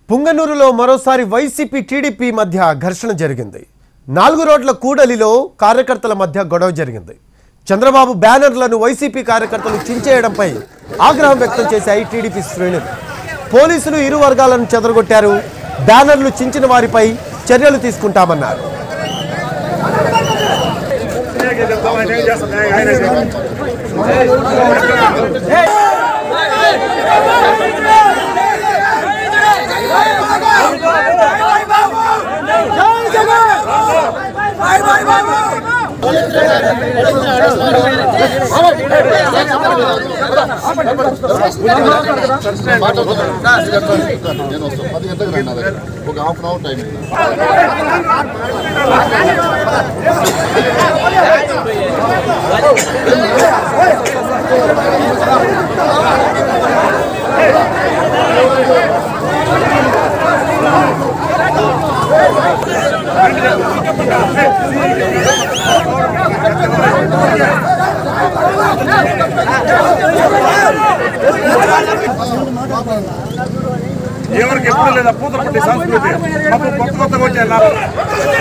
పుంగనూరులో మరోసారి YCP TDP మధ్య ఘర్షణ జరిగింది నాలుగు రోడ్ల కూడలిలో కార్యకర్తల మధ్య గొడవ జరిగింది చంద్రబాబు బ్యానర్లను వైసీపీ కార్యకర్తలు చించేయడంపై ఆగ్రహం వ్యక్తం చేశాయి టీడీపీ శ్రేణులు పోలీసులు ఇరు వర్గాలను చెదరగొట్టారు బ్యానర్లు చించిన వారిపై చర్యలు తీసుకుంటామన్నారు నేను వస్తాను పది గంటలకు రండి నా దగ్గర ఒక హాఫ్ అన్ అవర్ టైం ఉంది. ఎవరికి ఎప్పుడు లేదా పూత పట్టి సంస్కృతి మాకు కొత్త కొత్తగా వచ్చే